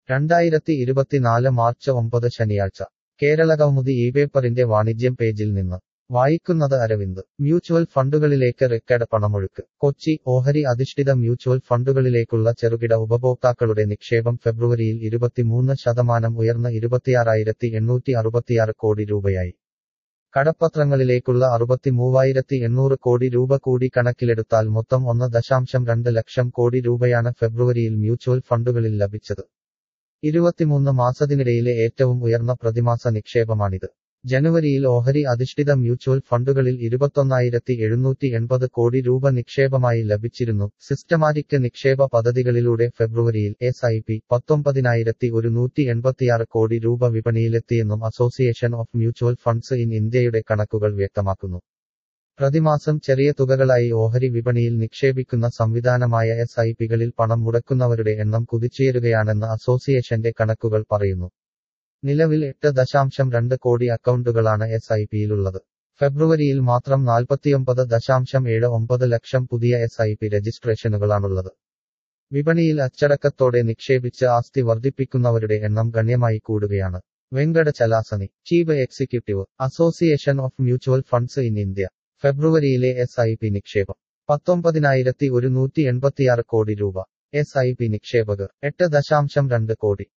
രണ്ടായിരത്തി ഇരുപത്തിനാല് മാർച്ച് ഒമ്പത് ശനിയാഴ്ച കേരളകൗമുദി ഈ പേപ്പറിന്റെ വാണിജ്യം പേജിൽ നിന്ന് വായിക്കുന്നത് അരവിന്ദ് മ്യൂച്വൽ ഫണ്ടുകളിലേക്ക് റെക്കഡ് പണമൊഴുക്ക് കൊച്ചി ഓഹരി അധിഷ്ഠിത മ്യൂച്വൽ ഫണ്ടുകളിലേക്കുള്ള ചെറുകിട ഉപഭോക്താക്കളുടെ നിക്ഷേപം ഫെബ്രുവരിയിൽ ഇരുപത്തിമൂന്ന് ശതമാനം ഉയർന്ന് ഇരുപത്തിയാറായിരത്തി എണ്ണൂറ്റി അറുപത്തിയാറ് കോടി രൂപയായി കടപ്പത്രങ്ങളിലേക്കുള്ള അറുപത്തിമൂവായിരത്തി എണ്ണൂറ് കോടി രൂപ കൂടി കണക്കിലെടുത്താൽ മൊത്തം ഒന്ന് ദശാംശം രണ്ട് ലക്ഷം കോടി രൂപയാണ് ഫെബ്രുവരിയിൽ മ്യൂച്വൽ ഫണ്ടുകളിൽ ലഭിച്ചത് ഇരുപത്തിമൂന്ന് മാസത്തിനിടയിലെ ഏറ്റവും ഉയർന്ന പ്രതിമാസ നിക്ഷേപമാണിത് ജനുവരിയിൽ ഓഹരി അധിഷ്ഠിത മ്യൂച്വൽ ഫണ്ടുകളിൽ ഇരുപത്തൊന്നായിരത്തി എഴുന്നൂറ്റി എൺപത് കോടി രൂപ നിക്ഷേപമായി ലഭിച്ചിരുന്നു സിസ്റ്റമാറ്റിക് നിക്ഷേപ പദ്ധതികളിലൂടെ ഫെബ്രുവരിയിൽ എസ് ഐ പി പത്തൊമ്പതിനായിരത്തി ഒരുന്നൂറ്റി എൺപത്തിയാറ് കോടി രൂപ വിപണിയിലെത്തിയെന്നും association of mutual funds in ഇന്ത്യയുടെ കണക്കുകൾ വ്യക്തമാക്കുന്നു പ്രതിമാസം ചെറിയ തുകകളായി ഓഹരി വിപണിയിൽ നിക്ഷേപിക്കുന്ന സംവിധാനമായ എസ് ഐ പികളിൽ പണം മുടക്കുന്നവരുടെ എണ്ണം കുതിച്ചുയരുകയാണെന്ന് അസോസിയേഷന്റെ കണക്കുകൾ പറയുന്നു നിലവിൽ എട്ട് ദശാംശം രണ്ട് കോടി അക്കൗണ്ടുകളാണ് എസ് ഐ പിയിലുള്ളത് ഫെബ്രുവരിയിൽ മാത്രം നാൽപ്പത്തിയൊമ്പത് ദശാംശം ഏഴ് ഒമ്പത് ലക്ഷം പുതിയ എസ് ഐ പി രജിസ്ട്രേഷനുകളാണുള്ളത് വിപണിയിൽ അച്ചടക്കത്തോടെ നിക്ഷേപിച്ച് ആസ്തി വർദ്ധിപ്പിക്കുന്നവരുടെ എണ്ണം ഗണ്യമായി കൂടുകയാണ് Venkata Chalasani chief executive association of mutual funds in India ഫെബ്രുവരിയിലെ എസ് ഐ പി നിക്ഷേപം പത്തൊമ്പതിനായിരത്തി ഒരുന്നൂറ്റി എൺപത്തിയാറ് കോടി രൂപ എസ് ഐ പി നിക്ഷേപകർ എട്ട് ദശാംശം രണ്ട് കോടി